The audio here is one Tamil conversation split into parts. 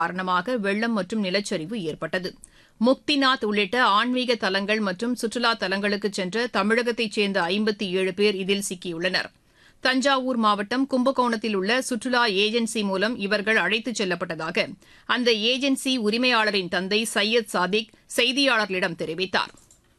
காரணமாக வெள்ளம் மற்றும் நிலச்சரிவு ஏற்பட்டது முக்திநாத் உள்ளிட்ட ஆன்மீக தலங்கள் மற்றும் சுற்றுலா தலங்களுக்கு சென்ற தமிழகத்தைச் சேர்ந்த ஐம்பத்தி ஏழு பேர் இதில் சிக்கியுள்ளனர் தஞ்சாவூர் மாவட்டம் கும்பகோணத்தில் உள்ள சுற்றுலா ஏஜென்சி மூலம் இவர்கள் அழைத்துச் செல்லப்பட்டதாக அந்த ஏஜென்சி உரிமையாளரின் தந்தை சையத் சாதிக் செய்தியாளர்களிடம் தெரிவித்தார்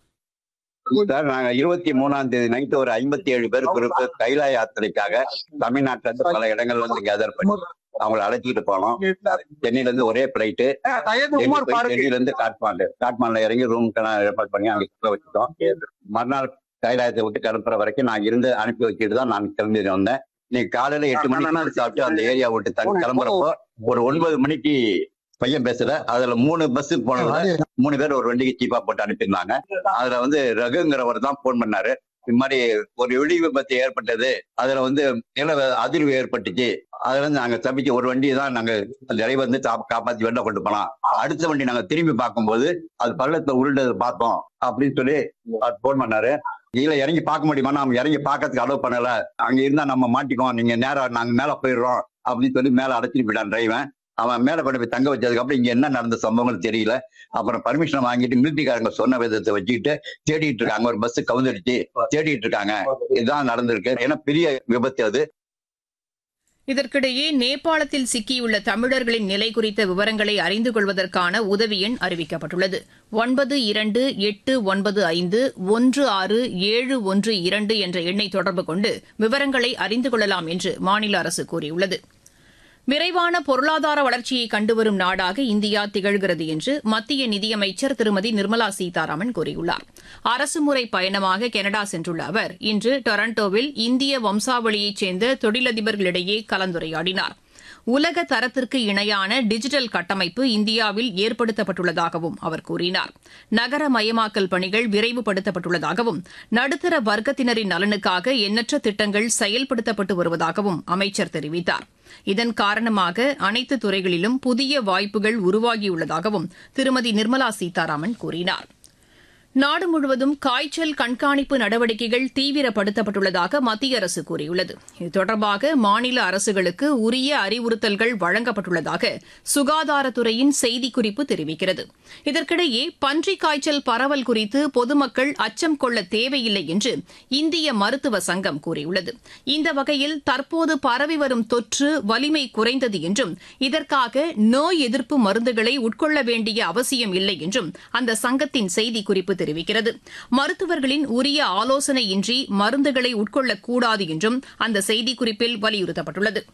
சார் நாங்க இருபத்தி மூணாம் தேதி நைட்டு ஒரு ஐம்பத்தி ஏழு பேர் குரூப் கைலா யாத்திரைக்காக தமிழ்நாட்டுல இருந்து பல இடங்கள்ல இருந்து கேதர் பண்ணி அவங்கள அழைச்சிட்டு போனோம் சென்னையில இருந்து ஒரே பிளைட்டு டெல்லியில இருந்து காட்மாண்டு காட்மாண்டுல இறங்கி ரூம் ஏற்பாடு பண்ணி அங்க சுத்த வச்சுட்டோம் மறுநாள் கைலாயத்தை விட்டு கிளம்புற வரைக்கும் நான் இருந்து அனுப்பி வச்சுட்டு தான் நான் கிளம்பி வந்தேன் இன்னைக்கு காலையில எட்டு மணிக்கு சாப்பிட்டு அந்த ஏரியா விட்டு தங்கி கிளம்புறப்போ ஒரு ஒன்பது மணிக்கு பையன் பேசுற அதுல மூணு பஸ் போனதுல மூணு பேர் ஒரு வண்டிக்கு சீப்பா போட்டு அனுப்பியிருந்தாங்க அதுல வந்து ரகுங்கிறவர் தான் போன் பண்ணாரு இது மாதிரி ஒரு வெடி விபத்து ஏற்பட்டது அதுல வந்து நில அதிர்வு ஏற்பட்டுச்சு அதுல இருந்து நாங்க தப்பிச்சு ஒரு வண்டியை தான் நாங்க டிரைவர் வந்து கா- காப்பாத்தி வெளில கொண்டு போனோம் அடுத்த வண்டி நாங்க திரும்பி பார்க்கும்போது அது பள்ளத்தை உருண்டது பார்த்தோம் அப்படின்னு சொல்லி போன் பண்ணாரு கீழே இறங்கி பார்க்க முடியுமா நம்ம இறங்கி பார்க்கறதுக்கு அலோவ் பண்ணல அங்க இருந்தா நம்ம மாட்டிக்குவோம் நீங்க நேரம் நாங்க மேல போயிடுறோம் அப்படின்னு சொல்லி மேல அடைச்சிட்டு போயிட்டான் டிரைவன் அவன் மேல கொண்டு போய் தங்க வச்சதுக்கு அப்புறம் இங்க என்ன நடந்த சம்பவங்கள் தெரியல அப்புறம் பர்மிஷன் வாங்கிட்டு மிலிட்டரிக்காரங்க சொன்ன விதத்தை வச்சுக்கிட்டு தேடிட்டு இருக்காங்க ஒரு பஸ் கவுந்துடுச்சு தேடிட்டு இருக்காங்க இதுதான் நடந்திருக்கு ஏன்னா பெரிய விபத்து அது இதற்கிடையே நேபாளத்தில் சிக்கியுள்ள தமிழர்களின் நிலை குறித்த விவரங்களை அறிந்து கொள்வதற்கான உதவி எண் அறிவிக்கப்பட்டுள்ளது ஒன்பது இரண்டு எட்டு ஒன்பது ஐந்து ஒன்று ஆறு ஏழு ஒன்று இரண்டு என்ற எண்ணை தொடர்பு கொண்டு விவரங்களை அறிந்து கொள்ளலாம் என்று மாநில அரசு கூறியுள்ளது விரைவான பொருளாதார வளர்ச்சியை கண்டுவரும் நாடாக இந்தியா திகழ்கிறது என்று மத்திய நிதியமைச்சர் திருமதி நிர்மலா சீதாராமன் கூறியுள்ளார் அரசுமுறை பயணமாக கனடா சென்றுள்ள அவர் இன்று டொரண்டோவில் இந்திய வம்சாவளியைச் சேர்ந்த தொழிலதிபர்களிடையே கலந்துரையாடினார் உலக தரத்திற்கு இணையான டிஜிட்டல் கட்டமைப்பு இந்தியாவில் ஏற்படுத்தப்பட்டுள்ளதாகவும் அவர் கூறினார் நகரமயமாக்கல் பணிகள் விரைவுபடுத்தப்பட்டுள்ளதாகவும் நடுத்தர வர்க்கத்தினரின் நலனுக்காக எண்ணற்ற திட்டங்கள் செயல்படுத்தப்பட்டு வருவதாகவும் அமைச்சர் தெரிவித்தார் இதன் காரணமாக அனைத்து துறைகளிலும் புதிய வாய்ப்புகள் உருவாகியுள்ளதாகவும் திருமதி நிர்மலா சீதாராமன் கூறினார் நாடு முழுவதும் காய்ச்சல் கண்காணிப்பு நடவடிக்கைகள் தீவிரப்படுத்தப்பட்டுள்ளதாக மத்திய அரசு கூறியுள்ளது இது தொடர்பாக மாநில அரசுகளுக்கு உரிய அறிவுறுத்தல்கள் வழங்கப்பட்டுள்ளதாக சுகாதாரத்துறையின் செய்திக்குறிப்பு தெரிவிக்கிறது இதற்கிடையே பன்றிக் காய்ச்சல் பரவல் குறித்து பொதுமக்கள் அச்சம் கொள்ள தேவையில்லை என்று இந்திய மருத்துவ சங்கம் கூறியுள்ளது இந்த வகையில் தற்போது பரவி வரும் தொற்று வலிமை குறைந்தது என்றும் இதற்காக நோய் எதிர்ப்பு மருந்துகளை உட்கொள்ள வேண்டிய அவசியம் இல்லை என்றும் அந்த சங்கத்தின் செய்திக்குறிப்பு தெரிவிக்கிறது மருத்துவர்களின் உரிய ஆலோசனையின்றி மருந்துகளை உட்கொள்ளக்கூடாது என்றும் அந்த செய்திக்குறிப்பில் வலியுறுத்தப்பட்டுள்ளது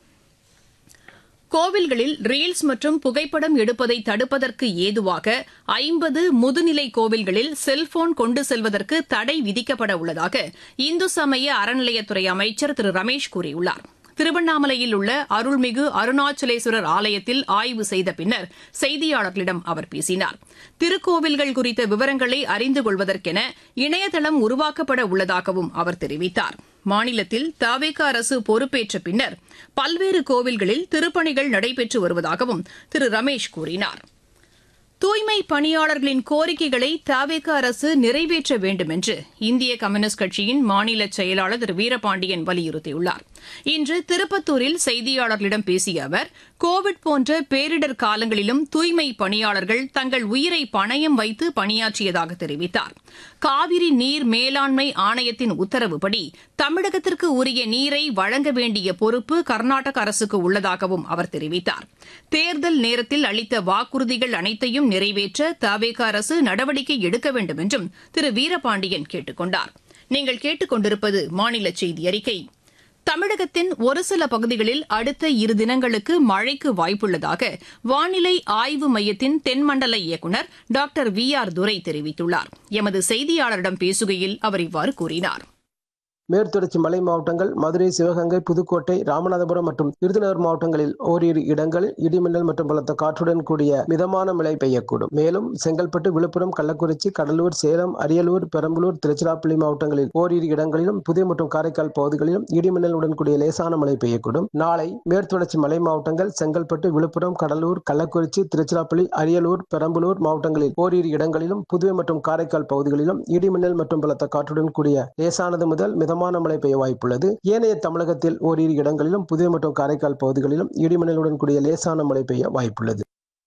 கோவில்களில் ரீல்ஸ் மற்றும் புகைப்படம் எடுப்பதை தடுப்பதற்கு ஏதுவாக ஐம்பது முதுநிலை கோவில்களில் செல்போன் கொண்டு செல்வதற்கு தடை விதிக்கப்பட உள்ளதாக இந்து சமய அறநிலையத்துறை அமைச்சர் திரு ரமேஷ் கூறியுள்ளார் திருவண்ணாமலையில் உள்ள அருள்மிகு அருணாச்சலேஸ்வரர் ஆலயத்தில் ஆய்வு செய்த பின்னர் செய்தியாளர்களிடம் அவர் பேசினார் திருக்கோவில்கள் குறித்த விவரங்களை அறிந்து கொள்வதற்கென இணையதளம் உருவாக்கப்பட உள்ளதாகவும் அவர் தெரிவித்தார் மாநிலத்தில் தவேக அரசு பொறுப்பேற்ற பின்னர் பல்வேறு கோவில்களில் திருப்பணிகள் நடைபெற்று வருவதாகவும் திரு ரமேஷ் கூறினார் தூய்மை பணியாளர்களின் கோரிக்கைகளை தவேக அரசு நிறைவேற்ற வேண்டும் என்று இந்திய கம்யூனிஸ்ட் கட்சியின் மாநில செயலாளர் திரு வீரபாண்டியன் வலியுறுத்தியுள்ளார் இன்று திருப்பத்தூரில் செய்தியாளர்களிடம் பேசிய அவர் கோவிட் போன்ற பேரிடர் காலங்களிலும் தூய்மை பணியாளர்கள் தங்கள் உயிரை பணயம் வைத்து பணியாற்றியதாக தெரிவித்தார் காவிரி நீர் மேலாண்மை ஆணையத்தின் உத்தரவுப்படி தமிழகத்திற்கு உரிய நீரை வழங்க வேண்டிய பொறுப்பு கர்நாடக அரசுக்கு உள்ளதாகவும் அவர் தெரிவித்தார் தேர்தல் நேரத்தில் அளித்த வாக்குறுதிகள் அனைத்தையும் நிறைவேற்ற தவேக அரசு நடவடிக்கை எடுக்க வேண்டும் என்றும் திரு வீரபாண்டியன் கேட்டுக் கொண்டார் நீங்கள் கேட்டுக்கொண்டிருப்பது மாநில செய்தி அறிக்கை தமிழகத்தின் ஒரு சில பகுதிகளில் அடுத்த இரு தினங்களுக்கு மழைக்கு வாய்ப்புள்ளதாக வானிலை ஆய்வு மையத்தின் தென்மண்டல இயக்குநர் டாக்டர் வி ஆர் துரை தெரிவித்துள்ளார் எமது செய்தியாளரிடம் பேசுகையில் அவர் இவ்வாறு கூறினார் மேற்குத்தொடர்ச்சி மலை மாவட்டங்கள் மதுரை சிவகங்கை புதுக்கோட்டை ராமநாதபுரம் மற்றும் விருதுநகர் மாவட்டங்களில் ஓரிரு இடங்களில் இடிமின்னல் மற்றும் பலத்த காற்றுடன் கூடிய மிதமான மழை பெய்யக்கூடும் மேலும் செங்கல்பட்டு விழுப்புரம் கள்ளக்குறிச்சி கடலூர் சேலம் அரியலூர் பெரம்பலூர் திருச்சிராப்பள்ளி மாவட்டங்களில் ஓரிரு இடங்களிலும் புதிய மற்றும் காரைக்கால் பகுதிகளிலும் இடிமின்னலுடன் கூடிய லேசான மழை பெய்யக்கூடும் நாளை மேற்குத்தொடர்ச்சி மலை மாவட்டங்கள் செங்கல்பட்டு விழுப்புரம் கடலூர் கள்ளக்குறிச்சி திருச்சிராப்பள்ளி அரியலூர் பெரம்பலூர் மாவட்டங்களில் ஓரிரு இடங்களிலும் புதுவை மற்றும் காரைக்கால் பகுதிகளிலும் இடிமின்னல் மற்றும் பலத்த காற்றுடன் கூடிய லேசானது முதல் மிதமான மழை பெய்ய வாய்ப்புள்ளது ஏனைய தமிழகத்தில் ஓரிரு இடங்களிலும் புதுவை மற்றும் காரைக்கால் பகுதிகளிலும் இடிமின்னலுடன் கூடிய லேசான மழை பெய்ய வாய்ப்புள்ளது